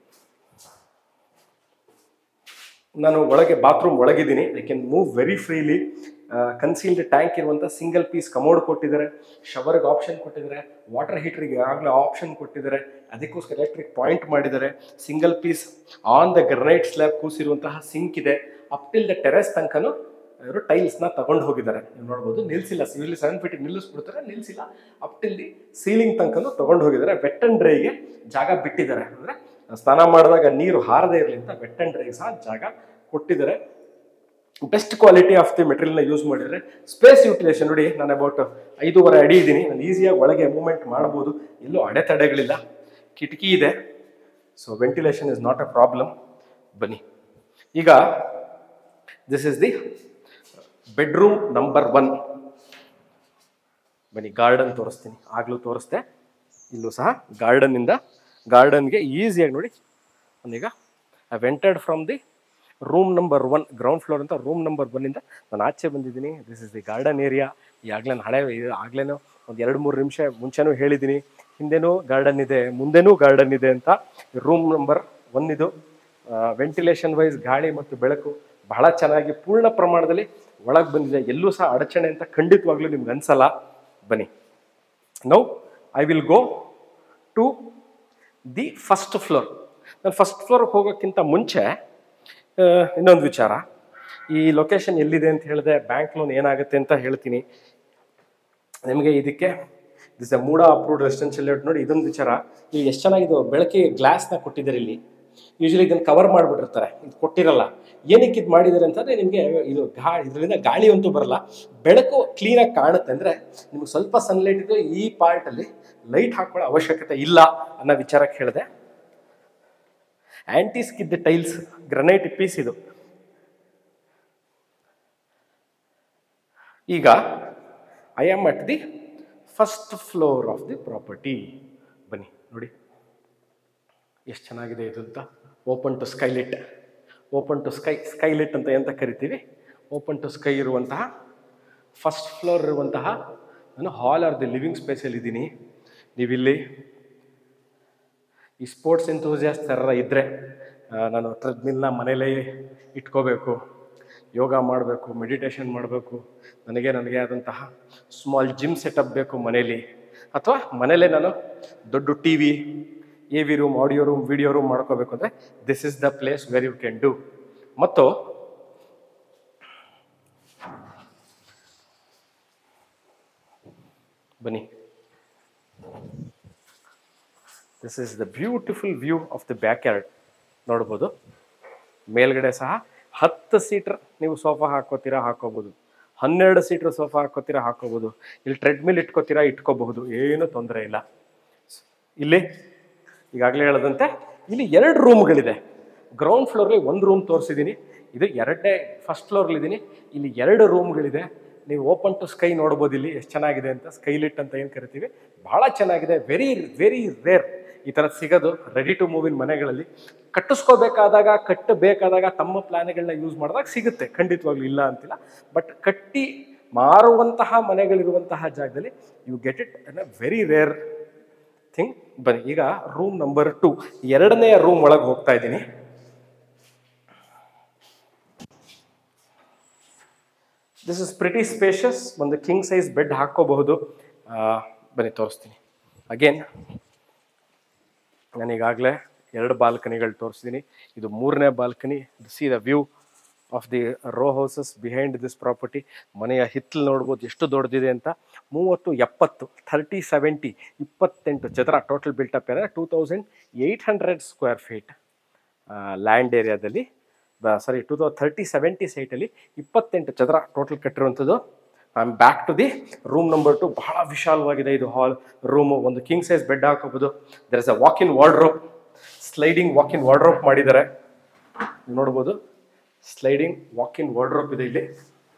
ನಾನು ಒಳಗೆ ಬಾತ್ರೂಮ್ ಒಳಗಿದ್ದೀನಿ I can move very freely concealed tank ಇರುವಂಥ ಸಿಂಗಲ್ ಪೀಸ್ ಕಮೋಡ್ ಕೊಟ್ಟಿದ್ದಾರೆ ಶವರ್ಗೆ ಆಪ್ಷನ್ ಕೊಟ್ಟಿದ್ದಾರೆ ವಾಟರ್ ಹೀಟ್ರಿಗೆ ಆಗಲೇ ಆಪ್ಷನ್ ಕೊಟ್ಟಿದ್ದಾರೆ ಅದಕ್ಕೋಸ್ಕರ ಎಲೆಕ್ಟ್ರಿಕ್ ಪಾಯಿಂಟ್ ಮಾಡಿದ್ದಾರೆ single piece on the granite slab ಕೂಸಿರುವಂತಹ ಸಿಂಕ್ ಇದೆ ಅಪ್ ಟಿಲ್ ದ ಟೆರೆಸ್ ತನಕನೂ ಇವರು ಟೈಲ್ಸ್ನ ತಗೊಂಡು ಹೋಗಿದ್ದಾರೆ ನೀವು ನೋಡ್ಬೋದು ನಿಲ್ಸಿಲ್ಲ ಇಲ್ಲಿ ಸೆವೆನ್ ಫೀಟ್ ನಿಲ್ಲಿಸ್ಬಿಡ್ತಾರೆ ನಿಲ್ಸಿಲ್ಲ ಅಪ್ ಟಿಲ್ ದಿ ಸೀಲಿಂಗ್ ತನಕನೂ ತಗೊಂಡು ಹೋಗಿದ್ದಾರೆ ವೆಟ್ ಅಂಡ್ ಡ್ರೈಗೆ ಜಾಗ ಬಿಟ್ಟಿದ್ದಾರೆ ಅಂದರೆ ಸ್ನಾನ ಮಾಡಿದಾಗ ನೀರು ಹಾರದೇ ಇರಲಿ ಅಂತ ವೆಟ್ ಅಂಡ್ ಡ್ರೈಗೆ ಸಹ ಜಾಗ ಕೊಟ್ಟಿದ್ದಾರೆ ಬೆಸ್ಟ್ ಕ್ವಾಲಿಟಿ ಆಫ್ ದಿ ಮೆಟೀರಿಯಲ್ನ ಯೂಸ್ ಮಾಡಿದರೆ ಸ್ಪೇಸ್ ಯುಟಿಲೈಸೇಷನ್ ನೋಡಿ ನಾನು ಅಬೌಟ್ ಐದೂವರೆ ಅಡಿ ಇದ್ದೀನಿ ನಾನು ಈಸಿಯಾಗಿ ಒಳಗೆ ಮೂವ್ಮೆಂಟ್ ಮಾಡ್ಬೋದು ಎಲ್ಲೂ ಅಡೆತಡೆಗಳಿಲ್ಲ ಕಿಟಕಿ ಇದೆ so ventilation is not a problem ಬನ್ನಿ ಈಗ this is the bedroom number one ಬನ್ನಿ ಗಾರ್ಡನ್ ತೋರಿಸ್ತೀನಿ ಆಗಲೂ ತೋರಿಸ್ದೆ ಇಲ್ಲೂ ಸಹ ಗಾರ್ಡನ್ನಿಂದ ಗಾರ್ಡನ್ಗೆ ಈಸಿಯಾಗಿ ನೋಡಿ ನಾನೀಗ I vented from the room number one ground floor ಅಂತ ರೂಮ್ ನಂಬರ್ ಒನ್ನಿಂದ ನಾನು ಆಚೆ ಬಂದಿದ್ದೀನಿ this is the garden area ಈಗಾಗಲೇ ನಾನು ಹಳೆ ಆಗ್ಲೇನೋ ಒಂದು ಎರಡು ಮೂರು ನಿಮಿಷ ಮುಂಚೆನೂ ಹೇಳಿದ್ದೀನಿ ಹಿಂದೆನೂ ಗಾರ್ಡನ್ ಇದೆ ಮುಂದೆನೂ ಗಾರ್ಡನ್ ಇದೆ ಅಂತ ರೂಮ್ ನಂಬರ್ ಒನ್ ಇದು ವೆಂಟಿಲೇಷನ್ ವೈಸ್ ಗಾಳಿ ಮತ್ತು ಬೆಳಕು ಬಹಳ ಚೆನ್ನಾಗಿ ಪೂರ್ಣ ಪ್ರಮಾಣದಲ್ಲಿ ಒಳಗೆ ಬಂದಿದೆ ಎಲ್ಲೂ ಸಹ ಅಡಚಣೆ ಅಂತ ಖಂಡಿತವಾಗ್ಲೂ ನಿಮ್ಗೆ ಅನ್ಸಲ್ಲ ಬನ್ನಿ now I will go to the first floor ನಾನು ಫಸ್ಟ್ ಫ್ಲೋರ್ಗೆ ಹೋಗೋಕ್ಕಿಂತ ಮುಂಚೆ ಆ, ಇನ್ನೊಂದು ವಿಚಾರ ಈ ಲೊಕೇಶನ್ ಎಲ್ಲಿದೆ ಅಂತ ಹೇಳಿದೆ ಬ್ಯಾಂಕ್ ಲೋನ್ ಏನಾಗುತ್ತೆ ಅಂತ ಹೇಳ್ತೀನಿ ನಿಮಗೆ ಇದಕ್ಕೆ this a MUDA approved residential layout ನೋಡಿ ಇದೊಂದು ವಿಚಾರ ಇಲ್ಲಿ ಎಷ್ಟು ಚೆನ್ನಾಗಿದೆ ಬೆಳಕಿಗೆ ಗ್ಲಾಸ್ನ ಕೊಟ್ಟಿದ್ದಾರೆ ಇಲ್ಲಿ ಯೂಶಲಿ ಇದನ್ನು ಕವರ್ ಮಾಡಿಬಿಟ್ಟಿರ್ತಾರೆ ಇದು ಕೊಟ್ಟಿರಲ್ಲ ಏನಕ್ಕೆ ಇದು ಮಾಡಿದ್ದಾರೆ ಅಂತಂದರೆ ನಿಮಗೆ ಇದು ಗಾ ಇದರಿಂದ ಗಾಳಿ ಅಂತೂ ಬರಲ್ಲ ಬೆಳಕು ಕ್ಲೀನಾಗಿ ಕಾಣುತ್ತೆ ಅಂದರೆ ನಿಮ್ಗೆ ಸ್ವಲ್ಪ ಸನ್ಲೈಟ್ ಇದ್ದು ಈ ಪಾರ್ಟಲ್ಲಿ ಲೈಟ್ ಹಾಕೊಳ್ಳೋ ಅವಶ್ಯಕತೆ ಇಲ್ಲ ಅನ್ನೋ ವಿಚಾರಕ್ಕೆ ಹೇಳಿದೆ anti skid tiles granite piece ಇದು ಈಗ I am at the first floor of the property ಬನ್ನಿ ನೋಡಿ ಎಷ್ಟು ಚೆನ್ನಾಗಿದೆ ಇದು ಅಂತ open to skylit open to sky skylit ಅಂತ ಎಂತ ಕರಿತೀವಿ ಓಪನ್ ಟು ಸ್ಕೈ ಇರುವಂತಹ ಫಸ್ಟ್ ಫ್ಲೋರ್ ಇರುವಂತಹ ನಾನು ಹಾಲ್ ಆರ್ ದಿ ಲಿವಿಂಗ್ ಸ್ಪೇಸಲ್ಲಿ ಇದ್ದೀನಿ ನೀವಿಲ್ಲಿ ಈ ಸ್ಪೋರ್ಟ್ಸ್ ಎಂತೂಸಿಯಾಸ್ಟ್ ಥರ ಇದ್ದರೆ ನಾನು ಟ್ರೆಡ್ಮಿಲ್ನ ಮನೇಲೇ ಇಟ್ಕೋಬೇಕು ಯೋಗ ಮಾಡಬೇಕು ಮೆಡಿಟೇಷನ್ ಮಾಡಬೇಕು ನನಗೆ ನನಗೆ ಆದಂತಹ ಸ್ಮಾಲ್ ಜಿಮ್ ಸೆಟಪ್ ಬೇಕು ಮನೇಲಿ ಅಥವಾ ಮನೇಲೇ ನಾನು ದೊಡ್ಡ T V A V room audio room video room ಮಾಡ್ಕೋಬೇಕು ಅಂದರೆ this is the place where you can do ಮತ್ತು ಬನ್ನಿ this is the beautiful view of the back yard ನೋಡ್ಬೋದು ಮೇಲ್ಗಡೆ ಸಹ ಹತ್ತು ಸೀಟರ್ ನೀವು ಸೋಫಾ ಹಾಕೋತೀರಾ ಹಾಕೋಬಹುದು ಹನ್ನೆರಡು ಸೀಟರ್ ಸೋಫಾ ಹಾಕೋತೀರಾ ಹಾಕೋಬಹುದು ಇಲ್ಲಿ ಟ್ರೆಡ್ಮಿಲ್ ಇಟ್ಕೋತೀರಾ ಇಟ್ಕೋಬಹುದು ಏನು ತೊಂದರೆ ಇಲ್ಲ ಇಲ್ಲಿ ಈಗಾಗಲೇ ಹೇಳದಂತೆ ಇಲ್ಲಿ ಎರಡು ರೂಮ್ಗಳಿದೆ ಗ್ರೌಂಡ್ ಫ್ಲೋರ್ಲಿ ಒಂದು ರೂಮ್ ತೋರಿಸಿದ್ದೀನಿ ಇದು ಎರಡನೇ ಫಸ್ಟ್ ಫ್ಲೋರ್ಲಿದ್ದೀನಿ ಇಲ್ಲಿ ಎರಡು ರೂಮ್ಗಳಿದೆ ನೀವು ಓಪನ್ ಟು ಸ್ಕೈ ನೋಡ್ಬೋದು ಇಲ್ಲಿ ಎಷ್ಟು ಚೆನ್ನಾಗಿದೆ ಅಂತ ಸ್ಕೈಲಿಟ್ ಅಂತ ಏನು ಕರಿತೀವಿ ಭಾಳ ಚೆನ್ನಾಗಿದೆ ವೆರಿ ವೆರಿ ರೇರ್ ಈ ಥರದ್ದು ಸಿಗೋದು ರೆಡಿ ಟು ಮೂವ್ ಇನ್ ಮನೆಗಳಲ್ಲಿ ಕಟ್ಟಿಸ್ಕೋಬೇಕಾದಾಗ ಕಟ್ಟಬೇಕಾದಾಗ ತಮ್ಮ ಪ್ಲಾನ್ಗಳನ್ನ ಯೂಸ್ ಮಾಡಿದಾಗ ಸಿಗುತ್ತೆ ಖಂಡಿತವಾಗ್ಲೂ ಇಲ್ಲ ಅಂತಿಲ್ಲ ಬಟ್ ಕಟ್ಟಿ ಮಾರುವಂತಹ ಮನೆಗಳಿರುವಂತಹ ಜಾಗದಲ್ಲಿ you get it on a very rare thing ಬನ್ನಿ ಈಗ ರೂಮ್ ನಂಬರ್ ಟು ಎರಡನೆಯ ರೂಮ್ ಒಳಗೆ ಹೋಗ್ತಾ ಇದ್ದೀನಿ ದಿಸ್ ಇಸ್ ಪ್ರಿಟಿ ಸ್ಪೇಷಸ್ ಒಂದು ಕಿಂಗ್ ಸೈಜ್ ಬೆಡ್ ಹಾಕ್ಕೋಬಹುದು ಆ, ಬನ್ನಿ ತೋರಿಸ್ತೀನಿ ಅಗೇನ್ ನಾನು ಈಗಾಗಲೇ ಎರಡು ಬಾಲ್ಕನಿಗಳು ತೋರಿಸಿದ್ದೀನಿ ಇದು ಮೂರನೇ balcony see the view of the row houses behind this property ಮನೆಯ ಹಿತ್ತಲು ನೋಡ್ಬೋದು ಎಷ್ಟು ದೊಡ್ಡದಿದೆ ಅಂತ ಮೂವತ್ತು ಎಪ್ಪತ್ತು ಥರ್ಟಿ ಸೆವೆಂಟಿ ಇಪ್ಪತ್ತೆಂಟು ಚದರ ಟೋಟಲ್ ಬಿಲ್ಟಪ್ ಅಂದರೆ two thousand eight hundred square feet land ಏರಿಯಾದಲ್ಲಿ sorry two thou thirty seventy ಸೈಟಲ್ಲಿ ಇಪ್ಪತ್ತೆಂಟು ಚದರ ಟೋಟಲ್ ಕಟ್ಟಿರುವಂಥದ್ದು I am back to the room number two ಬಹಳ ವಿಶಾಲವಾಗಿದೆ ಇದು ಹಾಲ್ ರೂಮು ಒಂದು ಕಿಂಗ್ ಸೈಜ್ ಬೆಡ್ ಹಾಕೋಬೋದು there is a walk in wardrobe sliding walk in wardrobe ಮಾಡಿದ್ದಾರೆ ನೀವು ನೋಡ್ಬೋದು ಸ್ಲೈಡಿಂಗ್ ವಾಕ್ ಇನ್ ವಾರ್ಡ್ರೋಪ್ ಇದೆ ಇಲ್ಲಿ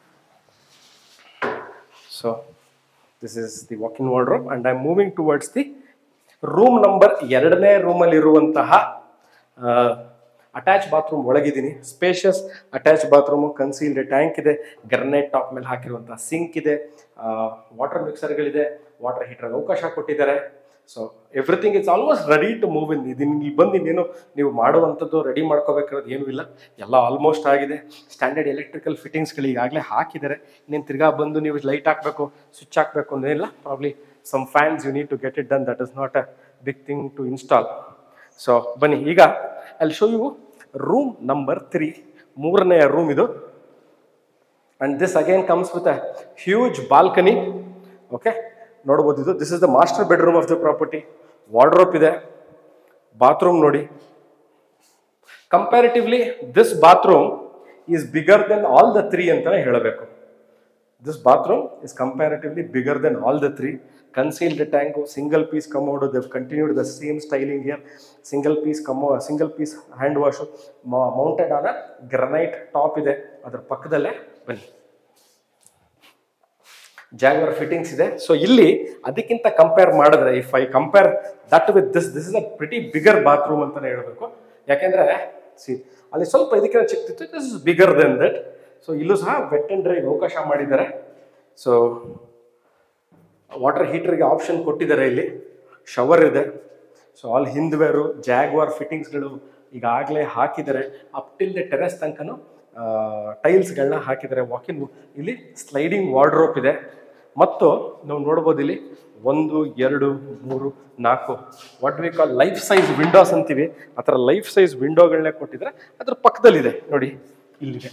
so this is the walk in wardrobe and I moving towards the room number ಎರಡನೇ ರೂಮಲ್ಲಿ ಇರುವಂತಹ attach bathroom ಒಳಗಿದ್ದೀನಿ spacious attach bathroom concealed tank ಇದೆ ಗ್ರನೈಟ್ ಟಾಪ್ ಮೇಲೆ ಹಾಕಿರುವಂತಹ ಸಿಂಕ್ ಇದೆ ವಾಟರ್ ಮಿಕ್ಸರ್ಗಳಿದೆ ವಾಟರ್ ಹೀಟರ್ ಅವಕಾಶ ಕೊಟ್ಟಿದ್ದಾರೆ so everything is almost ready to move in ಇದನ್ನ ಇಲ್ಲಿ ಬಂದು ಇನ್ನೇನು ನೀವು ಮಾಡುವಂಥದ್ದು ರೆಡಿ ಮಾಡ್ಕೋಬೇಕಾದ್ರೆ ಏನೂ ಇಲ್ಲ ಎಲ್ಲ ಆಲ್ಮೋಸ್ಟ್ ಆಗಿದೆ ಸ್ಟ್ಯಾಂಡರ್ಡ್ ಎಲೆಕ್ಟ್ರಿಕಲ್ ಫಿಟ್ಟಿಂಗ್ಸ್ಗಳು ಈಗಾಗಲೇ ಹಾಕಿದ್ದಾರೆ ಇನ್ನೇನು ತಿರ್ಗಾ ಬಂದು ನೀವು ಲೈಟ್ ಹಾಕಬೇಕು ಸ್ವಿಚ್ ಹಾಕಬೇಕು ಅಂದೇನಿಲ್ಲ probably some fans you need to get it done that is not a big thing to install so ಬನ್ನಿ ಈಗ ಅಲ್ಲಿ show you room number three ಮೂರನೆಯ ರೂಮ್ ಇದು and this again comes with a huge balcony okay ನೋಡ್ಬೋದು ಇದು this is the master bedroom of the property wardrobe ಇದೆ bathroom ನೋಡಿ comparatively this bathroom is bigger than all the three ಅಂತಲೇ ಹೇಳಬೇಕು this bathroom is comparatively bigger than all the three concealed tank single piece commode they've continued the same styling here single piece commode single piece hand wash mounted ಆದ granite top ಇದೆ ಅದ್ರ ಪಕ್ಕದಲ್ಲೇ ಬನ್ನಿ jaguar fittings ಇದೆ so ಇಲ್ಲಿ ಅದಕ್ಕಿಂತ compare ಮಾಡಿದ್ರೆ if I compare that with this this is a pretty bigger bathroom ಅಂತಾನೆ ಹೇಳಬೇಕು ಯಾಕೆಂದ್ರೆ ಸಿ ಅಲ್ಲಿ ಸ್ವಲ್ಪ ಇದಕ್ಕಿಂತ ಚಿಕ್ತಿತ್ತು this is bigger than that so ಇಲ್ಲೂ ಸಹ ವೆಟ್ ಅಂಡ್ ಡ್ರೈಗೆ ಅವಕಾಶ ಮಾಡಿದ್ದಾರೆ ಸೊ ವಾಟರ್ ಹೀಟರ್ಗೆ ಆಪ್ಷನ್ ಕೊಟ್ಟಿದ್ದಾರೆ ಇಲ್ಲಿ ಶವರ್ ಇದೆ ಸೊ ಆಲ್ ಹಿಂದ್ವೇರು ಜಾಗ್ವಾರ್ ಫಿಟ್ಟಿಂಗ್ಸ್ಗಳು ಈಗಾಗಲೇ ಹಾಕಿದ್ದಾರೆ ಅಪ್ ಟಿಲ್ ದ ಟೆರೆಸ್ ತನಕನೂ ಟೈಲ್ಸ್ಗಳನ್ನ ಹಾಕಿದ್ದಾರೆ ವಾಕಿನ್ ಇಲ್ಲಿ ಸ್ಲೈಡಿಂಗ್ ವಾರ್ಡ್ರೋಪ್ ಇದೆ ಮತ್ತು ನಾವು ನೋಡ್ಬೋದು ಇಲ್ಲಿ ಒಂದು ಎರಡು ಮೂರು ನಾಲ್ಕು what we call life size windows ಅಂತೀವಿ ಆ ಥರ ಲೈಫ್ ಸೈಜ್ ವಿಂಡೋಗಳನ್ನೇ ಕೊಟ್ಟಿದ್ದಾರೆ ಅದ್ರ ಪಕ್ಕದಲ್ಲಿದೆ ನೋಡಿ ಇಲ್ಲಿದೆ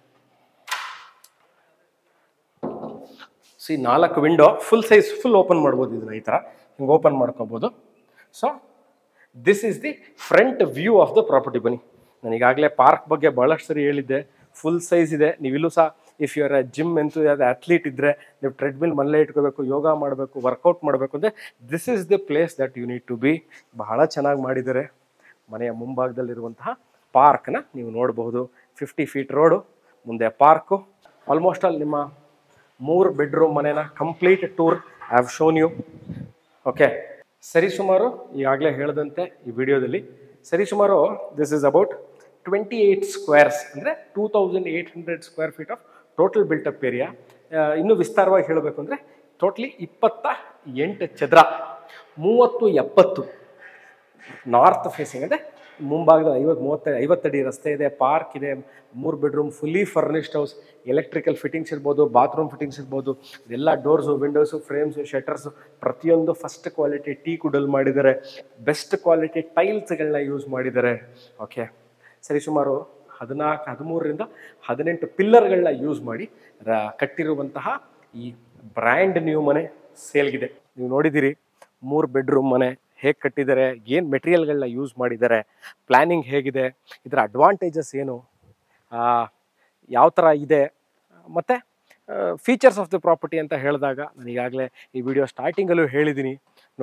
ಸಿ ನಾಲ್ಕು window full size full open ಮಾಡ್ಬೋದು ಇದನ್ನ ಈ ಥರ ಹಿಂಗೆ ಓಪನ್ ಮಾಡ್ಕೋಬೋದು so this is the front view of the property ಬನ್ನಿ ನಾನು ಈಗಾಗಲೇ ಪಾರ್ಕ್ ಬಗ್ಗೆ ಭಾಳಷ್ಟು ಸರಿ ಹೇಳಿದ್ದೆ ಫುಲ್ ಸೈಜ್ ಇದೆ ನೀವಿಲ್ಲೂ ಸಹ if you are a gym ಎಂತು ಯಾವ್ದು ಅಥ್ಲೀಟ್ ಇದ್ದರೆ ನೀವು ಟ್ರೆಡ್ಮಿಲ್ ಮನೇಲೆ ಇಟ್ಕೋಬೇಕು ಯೋಗ ಮಾಡಬೇಕು ವರ್ಕೌಟ್ ಮಾಡಬೇಕು ಅಂದರೆ this is the place that you need to be ಬಹಳ ಚೆನ್ನಾಗಿ ಮಾಡಿದ್ದಾರೆ ಮನೆಯ ಮುಂಭಾಗದಲ್ಲಿರುವಂತಹ ಪಾರ್ಕ್ನ ನೀವು ನೋಡಬಹುದು ಫಿಫ್ಟಿ ಫೀಟ್ ರೋಡು ಮುಂದೆ ಪಾರ್ಕು ಆಲ್ಮೋಸ್ಟ್ ಆಲ್ ನಿಮ್ಮ ಮೂರು ಬೆಡ್ರೂಮ್ ಮನೆನ complete tour I have shown you okay ಸರಿಸುಮಾರು ಈಗಾಗಲೇ ಹೇಳಿದಂತೆ ಈ ವಿಡಿಯೋದಲ್ಲಿ ಸರಿಸುಮಾರು this is about twenty eight squares ಅಂದರೆ two thousand eight hundred square feet of total built up area ಇನ್ನೂ ವಿಸ್ತಾರವಾಗಿ ಹೇಳಬೇಕು ಅಂದರೆ ಟೋಟ್ಲಿ ಇಪ್ಪತ್ತ ಎಂಟು ಚದರ ಮೂವತ್ತು ಎಪ್ಪತ್ತು ನಾರ್ತ್ ಫೇಸಿಂಗ್ ಅಂದರೆ ಮುಂಭಾಗದ ಐವತ್ತು ಮೂವತ್ತ ಐವತ್ತಡಿ ರಸ್ತೆ ಇದೆ ಪಾರ್ಕ್ ಇದೆ ಮೂರು bedroom fully furnished house electrical fittings ಇರ್ಬೋದು ಬಾತ್ರೂಮ್ ಫಿಟ್ಟಿಂಗ್ಸ್ ಇರ್ಬೋದು ಎಲ್ಲ ಡೋರ್ಸು ವಿಂಡೋಸು ಫ್ರೇಮ್ಸು ಶಟರ್ಸು ಪ್ರತಿಯೊಂದು ಫಸ್ಟ್ ಕ್ವಾಲಿಟಿ ಟೀ ಕುಡಲ್ ಮಾಡಿದ್ದಾರೆ ಬೆಸ್ಟ್ ಕ್ವಾಲಿಟಿ ಟೈಲ್ಸ್ಗಳನ್ನ ಯೂಸ್ ಮಾಡಿದ್ದಾರೆ ಓಕೆ ಸರಿ ಸುಮಾರು ಹದಿನಾಲ್ಕು ಹದಿಮೂರರಿಂದ ಹದಿನೆಂಟು ಪಿಲ್ಲರ್ಗಳನ್ನ ಯೂಸ್ ಮಾಡಿ ರ- ಕಟ್ಟಿರುವಂತಹ ಈ ಬ್ರ್ಯಾಂಡ್ ನ್ಯೂ ಮನೆ ಸೇಲ್ಗಿದೆ ನೀವು ನೋಡಿದ್ದೀರಿ ಮೂರು ಬೆಡ್ರೂಮ್ ಮನೆ ಹೇಗೆ ಕಟ್ಟಿದ್ದಾರೆ ಏನು ಮೆಟೀರಿಯಲ್ಗಳನ್ನ ಯೂಸ್ ಮಾಡಿದ್ದಾರೆ ಪ್ಲ್ಯಾನಿಂಗ್ ಹೇಗಿದೆ ಇದರ ಅಡ್ವಾಂಟೇಜಸ್ ಏನು ಯಾವ ಥರ ಇದೆ ಮತ್ತು ಫೀಚರ್ಸ್ ಆಫ್ ದ ಪ್ರಾಪರ್ಟಿ ಅಂತ ಹೇಳಿದಾಗ ನಾನು ಈಗಾಗಲೇ ಈ ವಿಡಿಯೋ ಸ್ಟಾರ್ಟಿಂಗಲ್ಲೂ ಹೇಳಿದ್ದೀನಿ ನೋಡಿ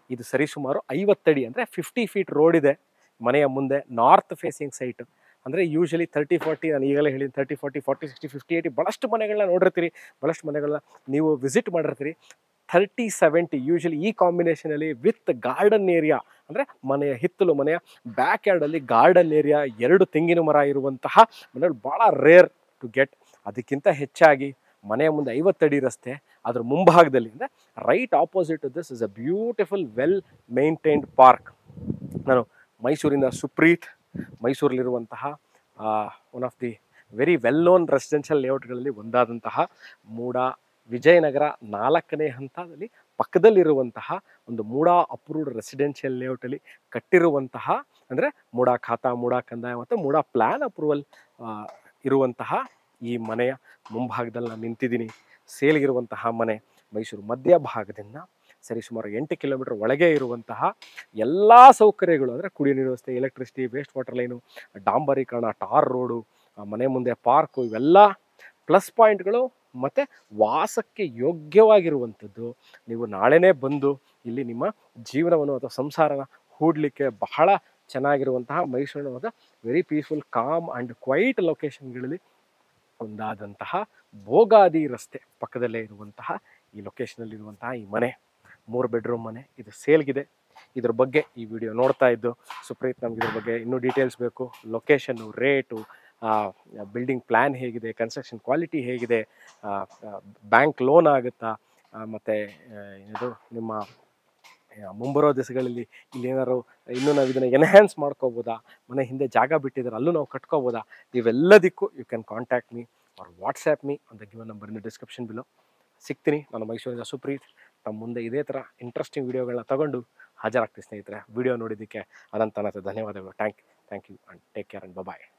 ಇದು ಸರಿಸುಮಾರು ಐವತ್ತಡಿ ಅಂದರೆ ಫಿಫ್ಟಿ ಫೀಟ್ ರೋಡ್ ಇದೆ ಮನೆಯ ಮುಂದೆ ನಾರ್ತ್ ಫೇಸಿಂಗ್ ಸೈಟ್ ಅಂದರೆ ಯೂಶಲಿ ತರ್ಟಿ ಫಾರ್ಟಿ ನಾನು ಈಗಲೇ ಹೇಳಿದ thirty forty forty sixty fifty eighty ಭಾಳಷ್ಟು ಮನೆಗಳನ್ನ ನೋಡಿರ್ತೀರಿ ಭಾಳಷ್ಟು ಮನೆಗಳನ್ನ ನೀವು ವಿಸಿಟ್ ಮಾಡಿರ್ತೀರಿ ಥರ್ಟಿ ಸೆವೆಂಟಿ ಯೂಶಲಿ ಈ ಕಾಂಬಿನೇಷನಲ್ಲಿ ವಿತ್ ಗಾರ್ಡನ್ ಏರಿಯಾ ಅಂದರೆ ಮನೆಯ ಹಿತ್ತಲು ಮನೆಯ ಬ್ಯಾಕ್ ಯಾರ್ಡಲ್ಲಿ ಗಾರ್ಡನ್ ಏರಿಯಾ ಎರಡು ತೆಂಗಿನ ಮರ ಇರುವಂತಹ ಮನೆಗಳು ಭಾಳ ರೇರ್ ಟು ಗೆಟ್ ಅದಕ್ಕಿಂತ ಹೆಚ್ಚಾಗಿ ಮನೆಯ ಮುಂದೆ ಐವತ್ತಡಿ ರಸ್ತೆ ಅದ್ರ ಮುಂಭಾಗದಲ್ಲಿ ಅಂದರೆ right opposite this is a beautiful well maintained park ನಾನು ಮೈಸೂರಿನ ಸುಪ್ರೀತ್ ಮೈಸೂರಲ್ಲಿರುವಂತಹ one of the very well known residential ಲೇಔಟ್ಗಳಲ್ಲಿ ಒಂದಾದಂತಹ ಮೂಡ ವಿಜಯನಗರ ನಾಲ್ಕನೇ ಹಂತದಲ್ಲಿ ಪಕ್ಕದಲ್ಲಿರುವಂತಹ ಒಂದು ಮೂಡ ಅಪ್ರೂವ್ಡ್ ರೆಸಿಡೆನ್ಷಿಯಲ್ ಲೇಔಟಲ್ಲಿ ಕಟ್ಟಿರುವಂತಹ ಅಂದರೆ ಮೂಡ ಖಾತಾ ಮೂಡ ಕಂದಾಯ ಮತ್ತು ಮೂಡ ಪ್ಲ್ಯಾನ್ ಅಪ್ರೂವಲ್ ಇರುವಂತಹ ಈ ಮನೆಯ ಮುಂಭಾಗದಲ್ಲಿ ನಾನು ನಿಂತಿದ್ದೀನಿ ಸೇಲ್ಗಿರುವಂತಹ ಮನೆ ಮೈಸೂರು ಮಧ್ಯಭಾಗದಿಂದ ಸರಿ ಸುಮಾರು ಎಂಟು ಕಿಲೋಮೀಟರ್ ಒಳಗೆ ಇರುವಂತಹ ಎಲ್ಲ ಸೌಕರ್ಯಗಳು ಅಂದರೆ ಕುಡಿಯೋ ನೀರು ವ್ಯವಸ್ಥೆ ಎಲೆಕ್ಟ್ರಿಸಿಟಿ ವೇಸ್ಟ್ ವಾಟರ್ ಲೈನು ಡಾಂಬರೀಕರಣ ಟಾರ್ ರೋಡು ಆ ಮನೆ ಮುಂದೆ ಪಾರ್ಕು ಇವೆಲ್ಲ ಪ್ಲಸ್ ಪಾಯಿಂಟ್ಗಳು ಮತ್ತು ವಾಸಕ್ಕೆ ಯೋಗ್ಯವಾಗಿರುವಂಥದ್ದು ನೀವು ನಾಳೆನೇ ಬಂದು ಇಲ್ಲಿ ನಿಮ್ಮ ಜೀವನವನ್ನು ಅಥವಾ ಸಂಸಾರನ ಹೂಡಲಿಕ್ಕೆ ಬಹಳ ಚೆನ್ನಾಗಿರುವಂತಹ ಮೈಸೂರಿನ very peaceful calm and quiet ಲೊಕೇಶನ್ಗಳಲ್ಲಿ ಒಂದಾದಂತಹ ಭೋಗಾದಿ ರಸ್ತೆ ಪಕ್ಕದಲ್ಲೇ ಇರುವಂತಹ ಈ ಲೊಕೇಶನಲ್ಲಿರುವಂತಹ ಈ ಮನೆ ಮೂರು ಬೆಡ್ರೂಮ್ ಮನೆ ಇದು ಸೇಲ್ಗಿದೆ ಇದ್ರ ಬಗ್ಗೆ ಈ ವಿಡಿಯೋ ನೋಡ್ತಾ ಇದ್ದು ಸುಪ್ರೀತ್ ನಮ್ಗೆ ಇದ್ರ ಬಗ್ಗೆ ಇನ್ನೂ ಡೀಟೇಲ್ಸ್ ಬೇಕು ಲೊಕೇಶನ್ನು ರೇಟು ಬಿಲ್ಡಿಂಗ್ ಪ್ಲ್ಯಾನ್ ಹೇಗಿದೆ ಕನ್ಸ್ಟ್ರಕ್ಷನ್ ಕ್ವಾಲಿಟಿ ಹೇಗಿದೆ ಬ್ಯಾಂಕ್ ಲೋನ್ ಆಗುತ್ತಾ ಮತ್ತು ಇದು ನಿಮ್ಮ ಆ, ಮುಂಬರೋ ದಿವಸಗಳಲ್ಲಿ ಇಲ್ಲಿ ಏನಾದ್ರು ಇನ್ನೂ ನಾವು ಇದನ್ನು ಎನ್ಹ್ಯಾನ್ಸ್ ಮಾಡ್ಕೋಬೋದಾ ಮನೆ ಹಿಂದೆ ಜಾಗ ಬಿಟ್ಟಿದ್ದಾರೆ ಅಲ್ಲೂ ನಾವು ಕಟ್ಕೋಬೋದಾ ಇವೆಲ್ಲದಕ್ಕೂ you can contact me or WhatsApp me ಅಂತ given number in description below ಸಿಗ್ತೀನಿ ನಾನು ಮೈಸೂರಿನ ಸುಪ್ರೀತ್ ತಮ್ಮ ಮುಂದೆ ಇದೇ ಥರ ಇಂಟ್ರೆಸ್ಟಿಂಗ್ ವೀಡಿಯೋಗಳನ್ನ ತಗೊಂಡು ಹಾಜರಾಗ್ತೀನಿ ಸ್ನೇಹಿತರೆ ವಿಡಿಯೋ ನೋಡಿದ್ದಕ್ಕೆ ಅನಂತ ಅನಂತ ಧನ್ಯವಾದಗಳು thank thank you and take care and bye